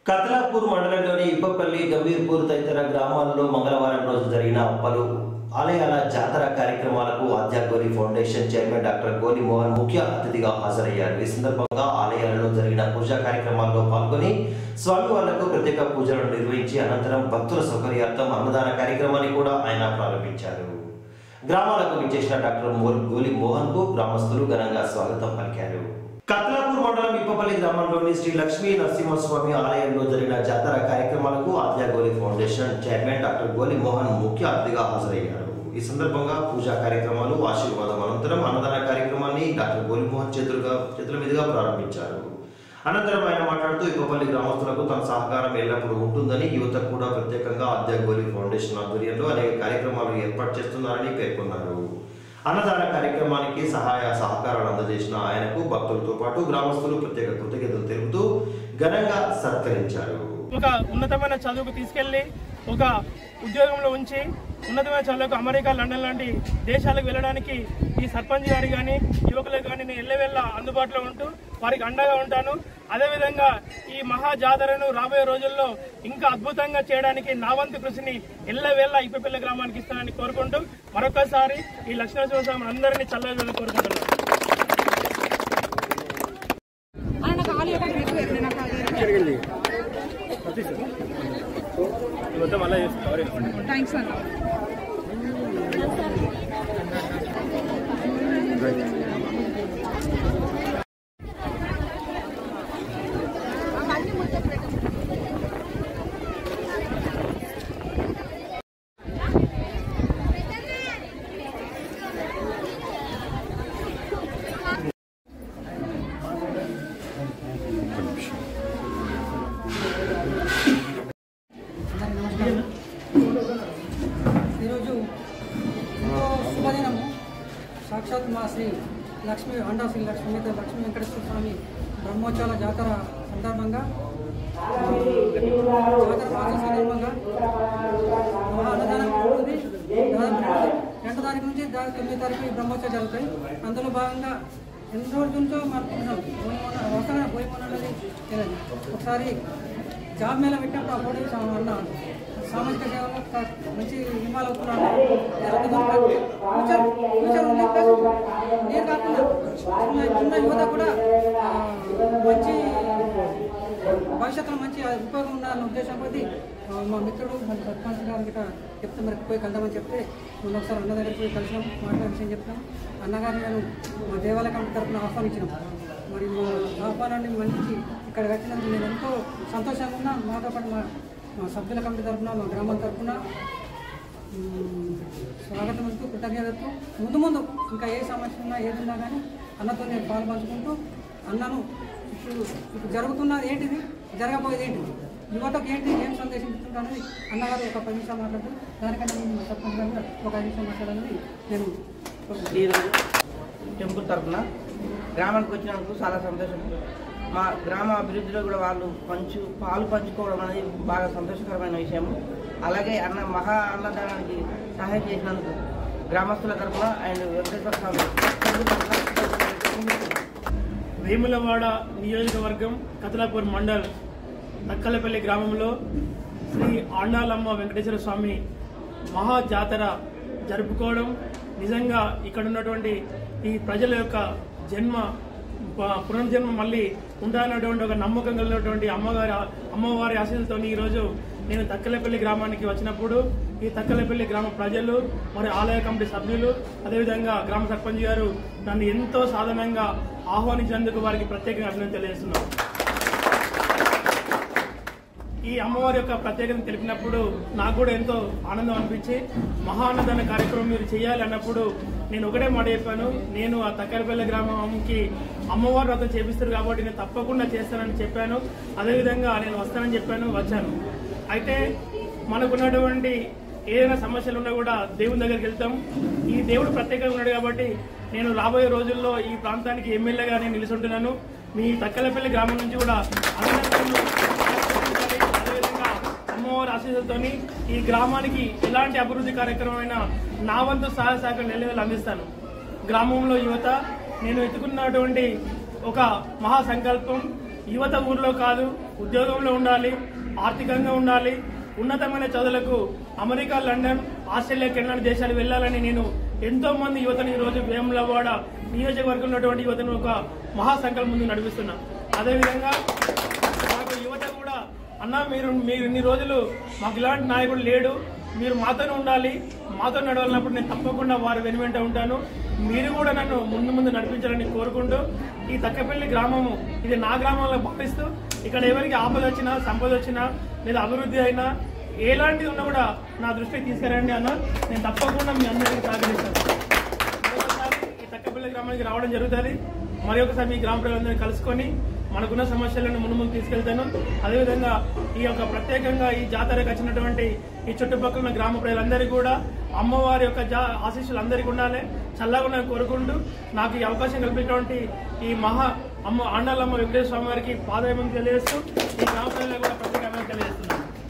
కతలాపూర్ మండలంలోని ఇప్పపల్లి గంభీర్పూర్ తదితర గ్రామాల్లో మంగళవారం రోజు జరిగిన పలు ఆలయాల జాతర కార్యక్రమాలకు ఆద్యాగోరి ఫౌండేషన్ చైర్మన్ డాక్టర్ గోలి మోహన్ ముఖ్య అతిథిగా హాజరయ్యారు ఈ సందర్భంగా ఆలయాలలో జరిగిన పూజా కార్యక్రమాల్లో పాల్గొని స్వామివార్లకు ప్రత్యేక పూజలను నిర్వహించి అనంతరం భక్తుల సౌకర్యార్థం అన్నదాన కార్యక్రమాన్ని కూడా ఆయన ప్రారంభించారు గ్రామాలకు విచ్చేసిన డాక్టర్ మోల్ గోలి మోహన్ కు గ్రామస్తులు ఘనంగా స్వాగతం పలికారు కత్లాపూర్ మండలం ఇప్పపల్లి గ్రామంలోని శ్రీ లక్ష్మీ నరసింహస్వామి ఆలయంలో జరిగిన జాతర కార్యక్రమాలకు ఆద్యాగోలి ఫౌండేషన్ చైర్మన్ డాక్టర్ గోలి మోహన్ ముఖ్య అతిథిగా హాజరయ్యారు ఈ సందర్భంగా పూజా కార్యక్రమాలు ఆశీర్వాదం అనంతరం అన్నదాన కార్యక్రమాన్ని డాక్టర్ గోలి మోహన్ చేతులుగా చేతుల మీదుగా ప్రారంభించారు అనంతరం ఆయన మాట్లాడుతూ ఇప్పపల్లి గ్రామస్తులకు తన సహకారం ఎల్లప్పుడూ ఉంటుందని యువతకు కూడా ప్రత్యేకంగా ఆద్యాగోలి ఫౌండేషన్ ఆధ్వర్యంలో అనేక కార్యక్రమాలు ఏర్పాటు చేస్తున్నారని పేర్కొన్నారు అన్నదాన కార్యక్రమానికి సహాయ సహకారాలు అందజేసిన ఆయనకు భక్తులతో పాటు గ్రామస్తులు ప్రత్యేక కృతజ్ఞతలు తెలుపుతూ ఘనంగా సత్కరించారు ఒక ఉన్నతమైన చదువుకు తీసుకెళ్లి ఒక ఉద్యోగంలో ఉంచి ఉన్నతమైన చదువులకు అమెరికా లండన్ లాంటి దేశాలకు వెళ్ళడానికి ఈ సర్పంచ్ గారి కానీ యువకులకు కానీ నేను ఎల్లవెళ్ళ అందుబాటులో ఉంటూ వారికి అండగా ఉంటాను అదేవిధంగా ఈ మహా జాతరను రాబోయే రోజుల్లో ఇంకా అద్భుతంగా చేయడానికి నా వంతు కృషిని ఎల్లవేళ ఇప్పపల్లి గ్రామానికి ఇస్తానని కోరుకుంటూ మరొకసారి ఈ లక్ష్మీనరసింహ స్వామి అందరినీ చల్లగా కోరుకుంటున్నాను అన్న నాకు ఆలు యొక్క రేటు వేరు నాకు ఆలు మొత్తం అలా థ్యాంక్స్ అన్న ఈరోజు ఎంతో శుభదినము సాక్షాత్ మా శ్రీ లక్ష్మీ అండా శ్రీ లక్ష్మీ మీద లక్ష్మీ వెంకటేశ్వర స్వామి బ్రహ్మోత్సవాల జాతర సందర్భంగా జాతర మాస సందర్భంగా మహా అన్నదానం ఉంటుంది దాదాపు రెండో తారీఖు నుంచి దా- తొమ్మిది తారీఖు ఈ బ్రహ్మోత్సవం జరుగుతాయి అందులో భాగంగా ఎన్ని రోజుల నుంచో మనకున్నాం వస్తాన పోయిపోయిన అనేది తెలియదు ఒకసారి జాబ్ మేళ పెట్టినప్పుడు అప్పుడు అన్న సామాజిక సేవలో క- మంచి ఇన్వాల్వ్ అవుతున్నాను ఫ్యూచర్ ఫ్యూచర్ ఉంది ప్లస్ నేను కాకుండా చిన్న చిన్న యువత కూడా ఆ, మంచి భవిష్యత్తులో మంచి ఉపయోగం ఉండాలన్న ఉద్దేశం కొద్దీ ఆ, మా మిత్రుడు మన సర్పంచ్ గారు గిట్ట చెప్తే మరి పోయి కలుద్దామని చెప్తే మొన్న ఒకసారి అన్న దగ్గర పోయి కలిసినాం మాట్లాడే విషయం చెప్తాం అన్నగారిని నేను మా దేవాలయ కమిటీ తరఫున ఆహ్వానించినాం మరి మా ఆహ్వానాన్ని మన్నించి ఇక్కడ వచ్చినందుకు నేను ఎంతో సంతోషంగా ఉన్నా మాతో పాటు మా మా సభ్యుల కమిటీ తరఫున మా గ్రామం తరఫున మ్, స్వాగతం ఇస్తూ కృతజ్ఞతలు ముందు ముందు ఇంకా ఏ సమస్య ఉన్నా ఏది ఉన్నా కానీ అన్నతో నేను పాలు పంచుకుంటూ అన్నను ఇప్పుడు ఇప్పుడు జరుగుతున్నది ఏంటిది జరగబోయేది ఏంటిది యువతకు ఏంటి ఏం సందేశం ఇస్తుంటా అనేది అన్నగారు ఒక పది నిమిషాలు మాట్లాడుతూ దానికన్నా నేను సర్పంచ్ గారు ఒక ఐదు నిమిషాలు మాట్లాడాలని నేను కోరుకుంటున్నాను. ఈరోజు టెంపుల్ తరఫున గ్రామానికి వచ్చినందుకు చాలా సంతోషం మా గ్రామ అభివృద్ధిలో కూడా వాళ్ళు పంచు పాలు పంచుకోవడం అనేది బాగా సంతోషకరమైన విషయం అలాగే అన్న మహా అన్నదానానికి సహాయం చేసినందుకు గ్రామస్తుల తరఫున అండ్ వెంకటేశ్వర స్వామి టెంపుల్ తరఫున వేములవాడ నియోజకవర్గం కతలాపూర్ మండల్ నక్కలపల్లి గ్రామంలో శ్రీ ఆండాలమ్మ వెంకటేశ్వర స్వామి మహా జాతర జరుపుకోవడం నిజంగా ఇక్కడ ఉన్నటువంటి ఈ ప్రజల యొక్క జన్మ ప- పునర్జన్మ మళ్ళీ ఉండాలన్నటువంటి ఒక నమ్మకం కలిగినటువంటి అమ్మగారి అమ్మవారి ఆశీస్సులతో ఈరోజు నేను తక్కలపల్లి గ్రామానికి వచ్చినప్పుడు ఈ తక్కలపల్లి గ్రామ ప్రజలు మరి ఆలయ కమిటీ సభ్యులు అదేవిధంగా గ్రామ సర్పంచ్ గారు నన్ను ఎంతో సాధనంగా ఆహ్వానించినందుకు వారికి ప్రత్యేకంగా అభినందన తెలియజేస్తున్నాను ఈ అమ్మవారి యొక్క ప్రత్యేకత తెలిపినప్పుడు నాకు కూడా ఎంతో ఆనందం అనిపించి మహాన్నదాన కార్యక్రమం మీరు చేయాలి అన్నప్పుడు నేను ఒకటే మాట చెప్పాను నేను ఆ తక్కరపల్లి గ్రామంకి అమ్మవారు వ్రతం చేపిస్తారు కాబట్టి నేను తప్పకుండా చేస్తానని చెప్పాను అదేవిధంగా నేను వస్తానని చెప్పాను వచ్చాను అయితే మనకున్నటువంటి ఏదైనా సమస్యలు ఉన్నా కూడా దేవుని దగ్గరికి వెళ్తాం ఈ దేవుడు ప్రత్యేకంగా ఉన్నాడు కాబట్టి నేను రాబోయే రోజుల్లో ఈ ప్రాంతానికి ఎమ్మెల్యేగా నేను నిలుచుంటున్నాను మీ తక్కలపల్లి గ్రామం నుంచి కూడా అభినందనలు అదేవిధంగా అమ్మవారి ఆశీస్సులతోని ఈ గ్రామానికి ఎలాంటి అభివృద్ధి కార్యక్రమమైన నా వంతు సహాయ సహకారం నెలవేలు అందిస్తాను గ్రామంలో యువత నేను ఎత్తుకున్నటువంటి ఒక మహా సంకల్పం యువత ఊర్లో కాదు ఉద్యోగంలో ఉండాలి ఆర్థికంగా ఉండాలి ఉన్నతమైన చదువులకు అమెరికా లండన్ ఆస్ట్రేలియా కెనడా దేశాలు వెళ్ళాలని నేను ఎంతో మంది యువతని ఈ రోజు వేములవాడ నియోజకవర్గంలో ఉన్నటువంటి యువతను ఒక మహాసంకల్పం ముందు నడిపిస్తున్నా అదేవిధంగా మాకు యువత కూడా అన్న మీరు మీరు ఇన్ని రోజులు మాకు ఇలాంటి నాయకుడు లేడు మీరు మాతోనే ఉండాలి మాతో నడవాలన్నప్పుడు నేను తప్పకుండా వారి వెనువెంట ఉంటాను మీరు కూడా నన్ను ముందు ముందు నడిపించాలని కోరుకుంటూ ఈ తక్కపల్లి గ్రామము ఇది నా గ్రామంలో భావిస్తూ ఇక్కడ ఎవరికి ఆపద వచ్చినా సంపద వచ్చినా లేదా అభివృద్ధి అయినా ఎలాంటిది ఉన్నా కూడా నా దృష్టికి తీసుకురండి అన్న నేను తప్పకుండా మీ అందరికీ సహకరిస్తాను మరొకసారి ఈ తక్కపల్లి గ్రామానికి రావడం జరుగుతుంది మరి ఒకసారి మీ గ్రామ ప్రజలందరినీ కలుసుకొని మనకున్న సమస్యలను ముందు ముందు తీసుకెళ్తాను అదేవిధంగా ఈ యొక్క ప్రత్యేకంగా ఈ జాతరకు వచ్చినటువంటి ఈ చుట్టుపక్కల ఉన్న గ్రామ ప్రజలందరికీ కూడా అమ్మవారి యొక్క జా ఆశీస్సులు అందరికీ ఉండాలి చల్లగా ఉండాలని కోరుకుంటూ నాకు ఈ అవకాశం కల్పించినటువంటి ఈ మహా అమ్మ ఆండాలమ్మ వెంకటేశ్వర స్వామి వారికి పాదయమం తెలియజేస్తూ ఈ గ్రామ ప్రజలకు కూడా